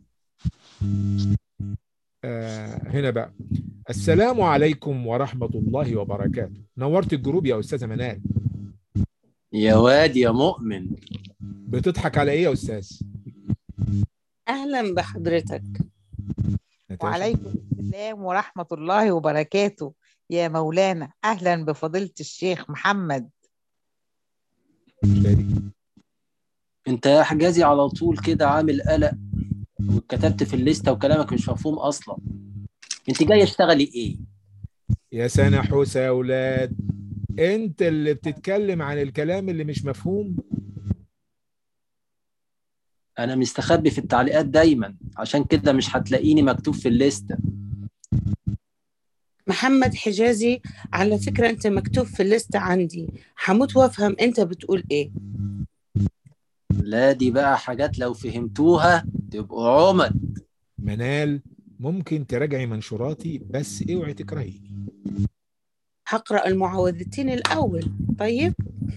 آه هنا بقى السلام عليكم ورحمة الله وبركاته نورت الجروب يا أستاذة منال يا واد يا مؤمن بتضحك على إيه يا أستاذ؟ اهلا بحضرتك نتاشا؟ وعليكم السلام ورحمة الله وبركاته يا مولانا أهلا بفضيلة الشيخ محمد شادي؟ انت يا حجازي على طول كده عامل قلق وكتبت في الليسته وكلامك مش مفهوم اصلا انت جايه تشتغلي ايه يا سنة حوسة يا أولاد أنت اللي بتتكلم عن الكلام اللي مش مفهوم انا مستخبي في التعليقات دايما عشان كده مش هتلاقيني مكتوب في الليسته محمد حجازي على فكره انت مكتوب في الليست عندي هموت وافهم انت بتقول ايه لا دي بقى حاجات لو فهمتوها تبقوا عمد منال ممكن تراجعي منشوراتي بس اوعي تكرهيني هقرا المعوذتين الاول طيب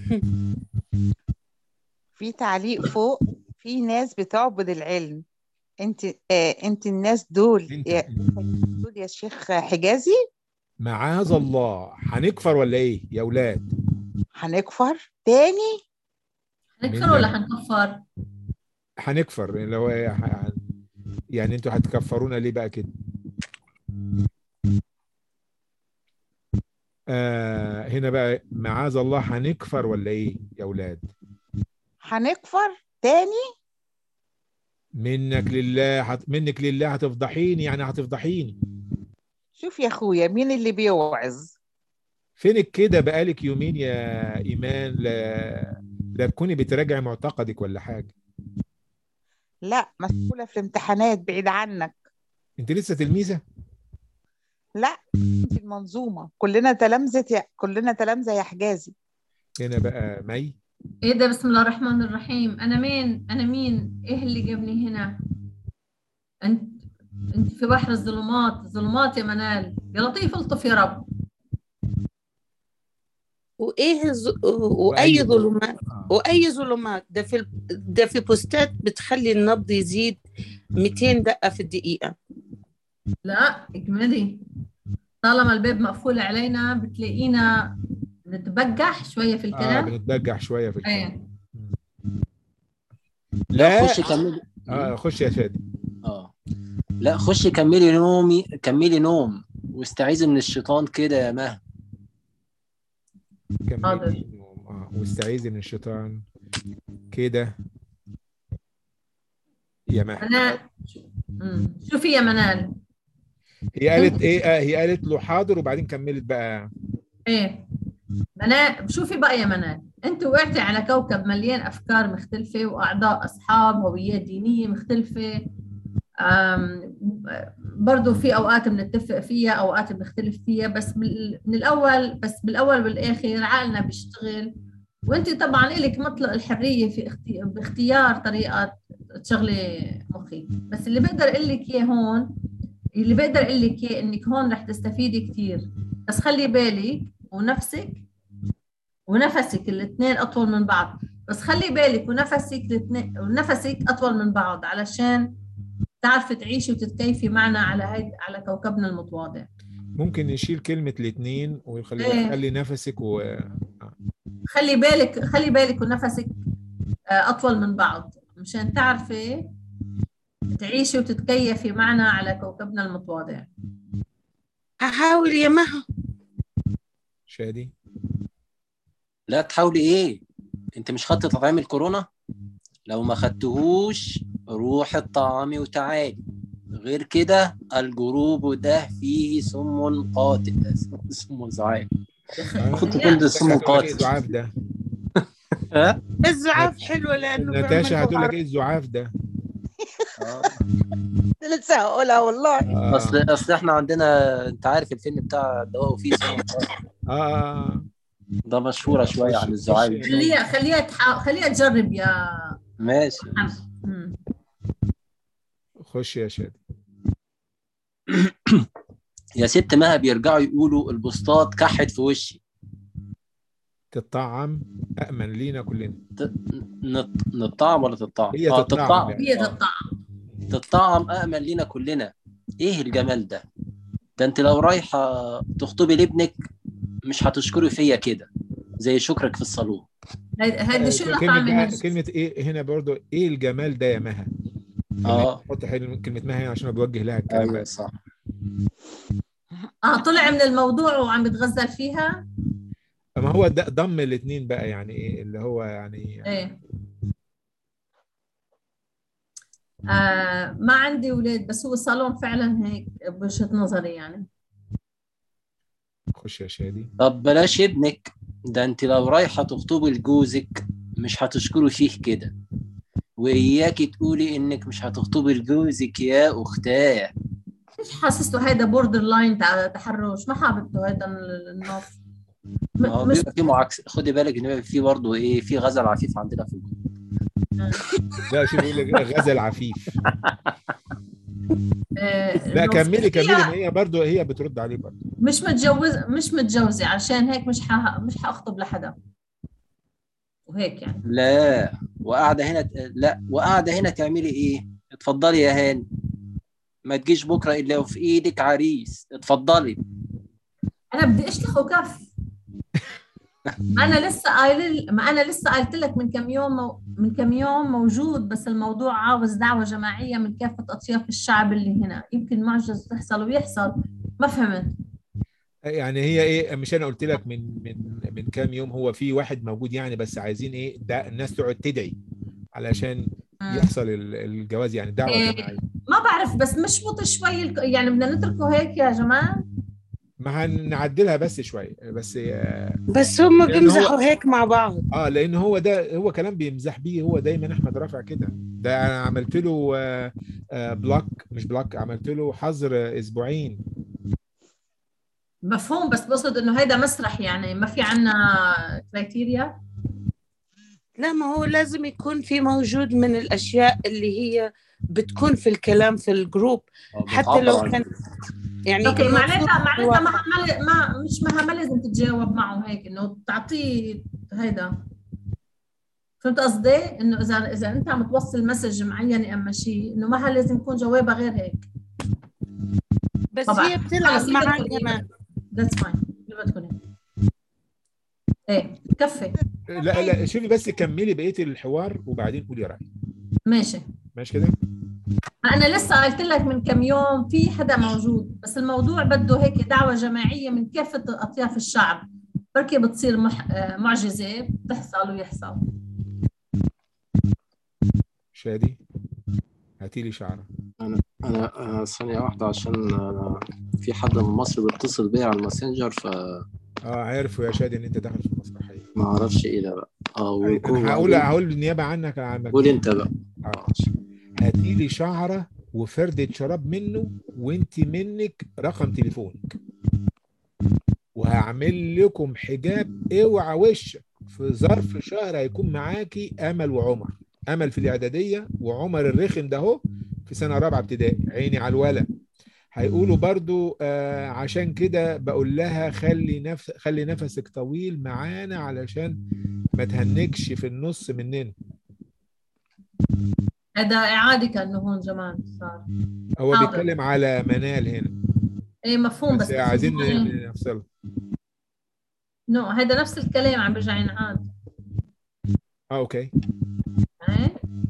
في تعليق فوق في ناس بتعبد العلم انت آه انت الناس دول انت يا دول يا شيخ حجازي معاذ الله هنكفر ولا ايه يا اولاد هنكفر تاني هنكفر ولا هنكفر؟ هنكفر اللي هو إيه، ه- يعني انتوا هتكفرونا ليه بقى كده آه هنا بقى معاذ الله هنكفر ولا ايه يا اولاد هنكفر تاني منك لله هت... منك لله هتفضحيني يعني هتفضحيني شوف يا اخويا مين اللي بيوعظ فينك كده بقالك يومين يا ايمان لا لا تكوني بتراجعي معتقدك ولا حاجه لا مسؤولة في الامتحانات بعيد عنك انت لسه تلميذه لا في المنظومة كلنا تلامذة يا كلنا تلامذة يا حجازي هنا بقى مي ايه ده بسم الله الرحمن الرحيم انا مين انا مين ايه اللي جابني هنا انت انت في بحر الظلمات ظلمات يا منال يا لطيف الطف يا رب وايه ز... واي وأي ظلمات آه. واي ظلمات ده في ال- ده في بوستات بتخلي النبض يزيد 200 دقه في الدقيقه لا اجمدي طالما الباب مقفول علينا بتلاقينا نتبجح شويه في اه الكلام بنتبجح شويه في الكلام ايه لا خشي كملي اه خش يا شادي اه لا خشي كملي نومي كملي نوم واستعيذي من الشيطان كده يا مها حاضر. كملي اه واستعيذي من الشيطان كده يا مها منال مم. شوفي يا منال هي قالت ايه آه هي قالت له حاضر وبعدين كملت بقى ايه منال شوفي بقى يا منال انت وقعتي على كوكب مليان افكار مختلفه واعضاء اصحاب هويات دينيه مختلفه أم، برضه في اوقات بنتفق فيها اوقات بنختلف فيها بس بال- من الاول بس بالاول والاخر عقلنا بيشتغل وانت طبعا لك مطلق الحريه في اختي... باختيار طريقه تشغلي مخك بس اللي بقدر اقول لك اياه هون اللي بقدر اقول لك اياه انك هون رح تستفيدي كثير بس خلي بالك ونفسك ونفسك الاثنين اطول من بعض بس خلي بالك ونفسك الاثنين ونفسك اطول من بعض علشان تعرفي تعيشي وتتكيفي معنا على هيد على كوكبنا المتواضع ممكن نشيل كلمة الاثنين ويخلي إيه. خلي نفسك و خلي بالك خلي بالك ونفسك آه، اطول من بعض مشان تعرفي تعيشي وتتكيفي معنا على كوكبنا المتواضع هحاول يا مها شادي لا تحاولي ايه انت مش خدت تطعيم الكورونا لو ما خدتهوش روح الطعام وتعالي غير كده الجروب ده فيه سم قاتل سم زعاف المفروض تكون ده سم هتقول لك ايه قاتل الزعاف ده ها الزعاف حلو لانه ناتاشا بيعمل هتقول لك ايه الزعاف ده آه. لسه هقولها والله آه. اصل اصل احنا عندنا انت عارف الفيلم بتاع الدواء فيه سم قاتل اه ده مشهوره شويه عن الزعاف خش- خليها خليها تحا... خليها تجرب يا ماشي محمد مم. خش يا شادي يا ست مها بيرجعوا يقولوا البوسطات كحت في وشي تطعم أأمن لينا كلنا نط- نطعم ولا تطعم؟ هي آه، تطعم. هي آه. تطعم تطعم أأمن لينا كلنا إيه الجمال ده؟ ده أنت لو رايحة تخطبي لابنك مش هتشكري فيا كده زي شكرك في الصالون هيدي هيدي شو كلمة الطعم بقى هيدي؟ كلمة إيه هنا برضو إيه الجمال ده يا مها؟ آه حط حل- كلمة مها هنا عشان بوجه لها الكلام أيوه بقى. صح اه طلع من الموضوع وعم يتغزل فيها ما هو ده ضم الاثنين بقى يعني إيه اللي هو يعني ايه آه ما عندي اولاد بس هو الصالون فعلا هيك بوجهة نظري يعني خش يا شادي طب بلاش ابنك ده أنت لو رايحة تخطبي لجوزك مش هتشكري فيه كده وإياكي تقولي إنك مش هتخطبي لجوزك يا أختاه مش حاسسته هيدا بوردر لاين تاع تحرش ما حاببته هيدا ال- النص م- اه مش بيبقى في معاكس خدي بالك ان بيبقى في برضه ايه في غزل عفيف عندنا في الجروب لا شو بيقول لك غزل عفيف آه لا إنه كملي فيها- كملي ما هي برضو هي بترد عليه برضو مش متجوز مش متجوزة عشان هيك مش ح... مش حأخطب لحدا وهيك يعني لا وقاعده هنا لا وقاعده هنا تعملي ايه اتفضلي يا هاني ما تجيش بكره الا وفي ايدك عريس اتفضلي انا بدي اشلخه كف ما انا لسه قايل ما انا لسه قلت لك من كم يوم مو... من كم يوم موجود بس الموضوع عاوز دعوه جماعيه من كافه اطياف الشعب اللي هنا يمكن معجز تحصل ويحصل ما فهمت يعني هي ايه مش انا قلت لك من من من كام يوم هو في واحد موجود يعني بس عايزين ايه ده الناس تقعد تدعي علشان مم. يحصل ال- الجواز يعني دعوه إيه. جماعيه ما بعرف بس مشبط شوي الك- يعني بدنا نتركه هيك يا جماعه ما هنعدلها بس شويه بس آه، بس هم لأن هو- بيمزحوا هيك مع بعض اه لان هو ده هو كلام بيمزح بيه هو دايما احمد رافع كده ده انا عملت له آه، آه، بلوك مش بلوك عملت له حظر آه، اسبوعين مفهوم بس بقصد انه هيدا مسرح يعني ما في عنا كرايتيريا لا ما هو لازم يكون في موجود من الاشياء اللي هي بتكون في الكلام في الجروب حتى لو كان يعني اوكي المفروض معناتها معناتها هو- ما ما ما مش ما, ما لازم تتجاوب معه هيك انه تعطيه هيدا فهمت قصدي؟ انه اذا اذا انت عم توصل مسج معين اما شيء انه ما لازم يكون جوابها غير هيك بس طبعاً. هي بتلعب خلص، معاه يبقى تكون كمان ذاتس فاين يبقى تكون هيك ايه كفي لا لا شوفي بس كملي بقيه الحوار وبعدين قولي رايك ماشي ماشي كده ما انا لسه قلت لك من كم يوم في حدا موجود بس الموضوع بده هيك دعوه جماعيه من كافه اطياف الشعب بركي بتصير مح... آه، معجزه بتحصل ويحصل شادي هاتي لي شعره انا انا ثانيه واحده عشان أنا في حد من مصر بيتصل بيا على الماسنجر فما اه عرفوا يا شادي ان انت داخل في المسرحيه اعرفش ايه ده بقى اه ويكون انا هقول هقول بالنيابه عنك عن قول انت بقى آه. هاتي لي شعره وفردة شراب منه وانت منك رقم تليفونك وهعمل لكم حجاب اوعى وشك في ظرف شهر هيكون معاكي امل وعمر امل في الاعداديه وعمر الرخم ده اهو في سنه رابعه ابتدائي عيني على الولد هيقولوا برضو آه عشان كده بقول لها خلي نفس خلي نفسك طويل معانا علشان ما تهنكش في النص مننا هذا إعادة كأنه هون زمان صار هو حاضر. بيتكلم على منال هنا إيه مفهوم بس بس عايزين إيه؟ نفصل نو هذا نفس الكلام عم برجع ينعاد اه اوكي إيه؟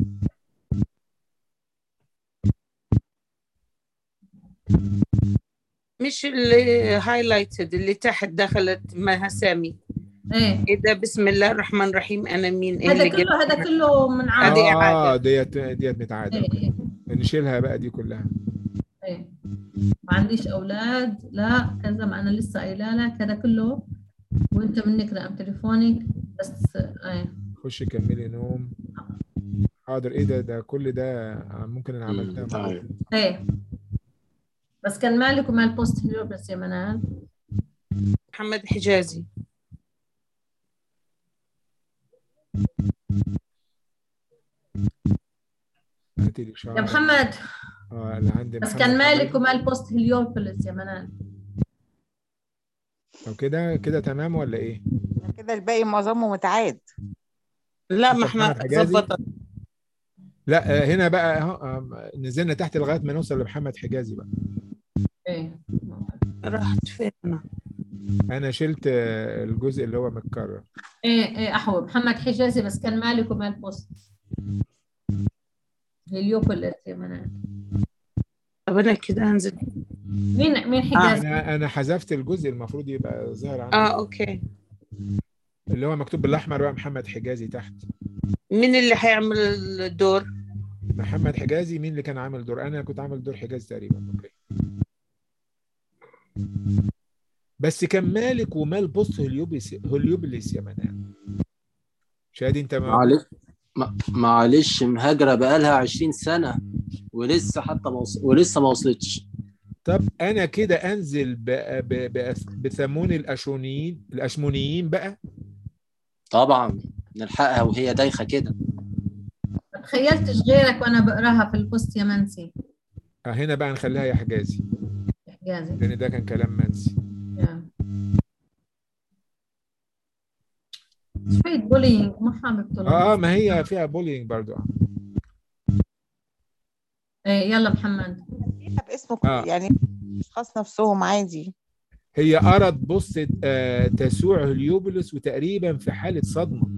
مش اللي هايلايتد اللي تحت دخلت مها سامي ايه ايه ده بسم الله الرحمن الرحيم انا مين إيه هذا اللي كله هذا كله من عاد هذه اه إعادة. ديت ديت متعادة ايه ايه نشيلها بقى دي كلها ايه ما عنديش اولاد لا كذا ما انا لسه قايله لك هذا كله وانت منك رقم تليفونك بس ايه خش كملي نوم حاضر ايه ده ده كل ده ممكن انا مم، عملتها طيب. مرة. ايه بس كان مالك ومال بوست اليوم بس يا منال محمد حجازي هاتي لي شعر يا محمد اه اللي عندي بس محمد كان مالك حبيبي. ومال بوست هليوبوليس يا منال طب كده كده تمام ولا ايه؟ كده الباقي معظمه متعاد لا ما محمد احنا حجازي؟ ظبطت لا آه، هنا بقى اهو آه، نزلنا تحت لغايه ما نوصل لمحمد حجازي بقى ايه راحت فين أنا؟ انا شلت آه، الجزء اللي هو متكرر ايه ايه احوى محمد حجازي بس كان مالك ومال بوست هليوبوليس يا منال طب انا كده هنزل مين مين حجازي؟ انا انا حذفت الجزء المفروض يبقى ظاهر عندي اه اوكي اللي هو مكتوب بالاحمر بقى محمد حجازي تحت مين اللي هيعمل الدور محمد حجازي مين اللي كان عامل دور انا كنت عامل دور حجازي تقريبا اوكي بس كان مالك ومال بص هليوبلس هليوبلس يا منال شادي انت ما معلش ما- معلش مهاجرة بقالها 20 سنة ولسه حتى ما وص... ولسه ما وصلتش طب انا كده انزل ب... ب... ب... بثمون الاشونيين الاشمونيين بقى طبعا نلحقها وهي دايخة كده ما تخيلتش غيرك وانا بقراها في البوست يا منسي آه، هنا بقى نخليها يا حجازي حجازي لان ده كان كلام منسي يا. شوية بولينج ما حابب طلع اه اه ما هي فيها بولينج برضو آه. ايه يلا محمد فيها باسم آه. يعني الاشخاص نفسهم عادي هي أرد بص آه تسوع هليوبولس وتقريبا في حالة صدمة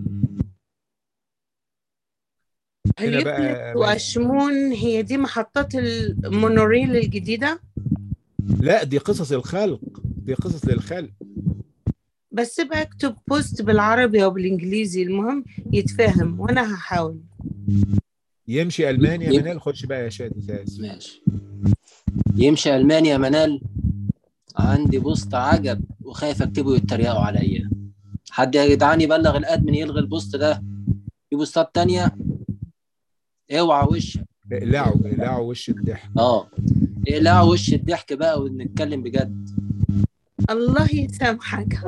هنا بقى هليوبوليس واشمون هي دي محطات المونوريل الجديده لا دي قصص الخلق دي قصص للخلق بس بقى اكتب بوست بالعربي او بالانجليزي المهم يتفهم وانا هحاول يمشي ألمانيا يم- منال خش بقى يا شادي تاس ماشي يمشي ألمانيا يا منال عندي بوست عجب وخايف اكتبه يتريقوا عليا حد يا جدعان يبلغ الادمن يلغي البوست ده في بوستات تانية اوعى وشك اقلعوا اقلعوا وش الضحك اه اقلعوا وش الضحك بقى ونتكلم بجد الله يسامحك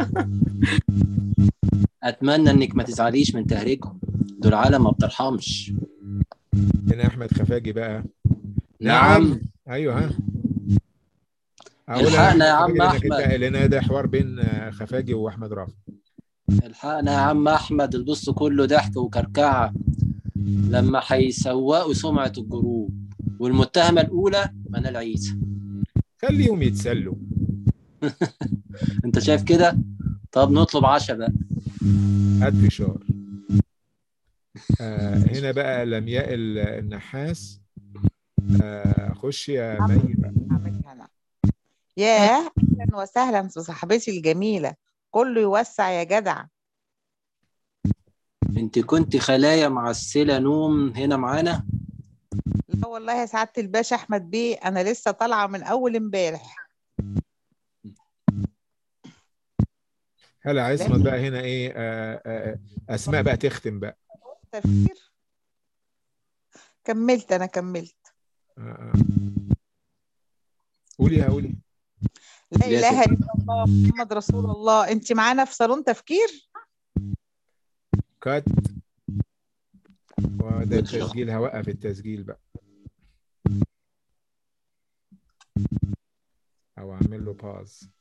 اتمنى انك ما تزعليش من تهريجهم دول عالم ما بترحمش هنا أحمد خفاجي بقى نعم أيوه ها أقول الحقنا يا أحمد عم خفاجي لأنك أحمد. أنت- لأن ده حوار بين آه، خفاجي وأحمد رافع الحقنا يا عم احمد البوست كله ضحك وكركعه لما هيسوقوا سمعه الجروب والمتهمه الاولى منال عيسى خليهم يتسلوا انت شايف كده طب نطلب عشاء بقى هات فشار آه هنا بقى لمياء ال- النحاس آه خش يا مي بقى هعملها انا ياه اهلا وسهلا بصاحبتي الجميله كله يوسع يا جدع انت كنت خلايا معسله نوم هنا معانا لا والله يا سعاده الباشا احمد بيه انا لسه طالعه من اول امبارح هلا عصمت بقى هنا ايه آه آه اسماء بقى تختم بقى تفكير كملت انا كملت آه آه. قولي قولي لا يا اله ستي. الا الله محمد رسول الله انت معانا في صالون تفكير كات وده إن شاء الله. التسجيل هوقف التسجيل بقى او اعمل له باز